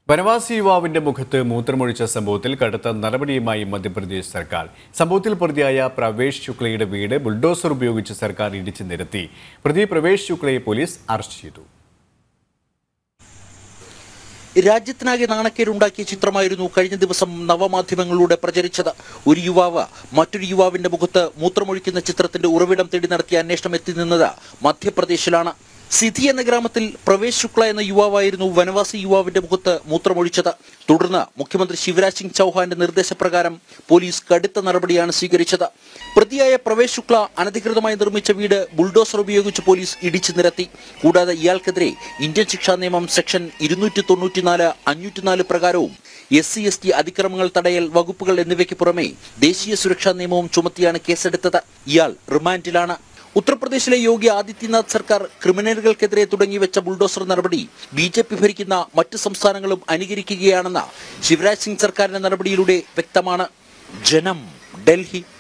വനവാസി യുവാവിന്റെ മുഖത്ത് മൂത്രമൊഴിച്ച സംഭവത്തിൽ കടുത്ത നടപടിയുമായി മധ്യപ്രദേശ് സർക്കാർ സംഭവത്തിൽ പ്രതിയായ പ്രവേശ് ശുക്ലയുടെ വീട് ബുൾഡോസർ ഉപയോഗിച്ച് സർക്കാർ ഇടിച്ചു നിരത്തി പ്രതി പ്രവേശ് ശുക്ലയെ പോലീസ് അറസ്റ്റ് ചെയ്തു രാജ്യത്തിനാകെ നാണക്കേടുണ്ടാക്കിയ ചിത്രമായിരുന്നു കഴിഞ്ഞ ദിവസം നവമാധ്യമങ്ങളിലൂടെ പ്രചരിച്ചത് ഒരു യുവാവ് മറ്റൊരു യുവാവിന്റെ മുഖത്ത് മൂത്രമൊഴിക്കുന്ന ചിത്രത്തിന്റെ ഉറവിടം തേടി നടത്തിയ അന്വേഷണം എത്തി നിന്നത് മധ്യപ്രദേശിലാണ് സിധി എന്ന ഗ്രാമത്തിൽ പ്രവേശ് ശുക്ല എന്ന യുവാവായിരുന്നു വനവാസി യുവാവിന്റെ മുഖത്ത് മൂത്രമൊഴിച്ചത് തുടർന്ന് മുഖ്യമന്ത്രി ശിവരാജ് സിംഗ് ചൌഹാന്റെ നിർദ്ദേശപ്രകാരം പോലീസ് കടുത്ത നടപടിയാണ് സ്വീകരിച്ചത് പ്രതിയായ പ്രവേശ് ശുക്ല അനധികൃതമായി നിർമ്മിച്ച വീട് ബുൾഡോസർ ഉപയോഗിച്ച് പോലീസ് ഇടിച്ചു നിരത്തി കൂടാതെ ഇയാൾക്കെതിരെ ഇന്ത്യൻ ശിക്ഷാ നിയമം സെക്ഷൻ ഇരുന്നൂറ്റി തൊണ്ണൂറ്റിനാല് അഞ്ഞൂറ്റിനാല് പ്രകാരവും എസ് സി എസ് ടി അതിക്രമങ്ങൾ തടയൽ വകുപ്പുകൾ എന്നിവയ്ക്ക് പുറമെ ദേശീയ സുരക്ഷാ നിയമവും ചുമത്തിയാണ് കേസെടുത്തത് ഇയാൾ റിമാൻഡിലാണ് ഉത്തർപ്രദേശിലെ യോഗി ആദിത്യനാഥ് സർക്കാർ ക്രിമിനലുകൾക്കെതിരെ തുടങ്ങിവെച്ച ബുൾഡോസർ നടപടി ബി ജെ പി ഭരിക്കുന്ന മറ്റ് സംസ്ഥാനങ്ങളും അനുകരിക്കുകയാണെന്ന ശിവരാജ് സിംഗ് സർക്കാരിന്റെ നടപടിയിലൂടെ വ്യക്തമാണ് ജനം ഡൽഹി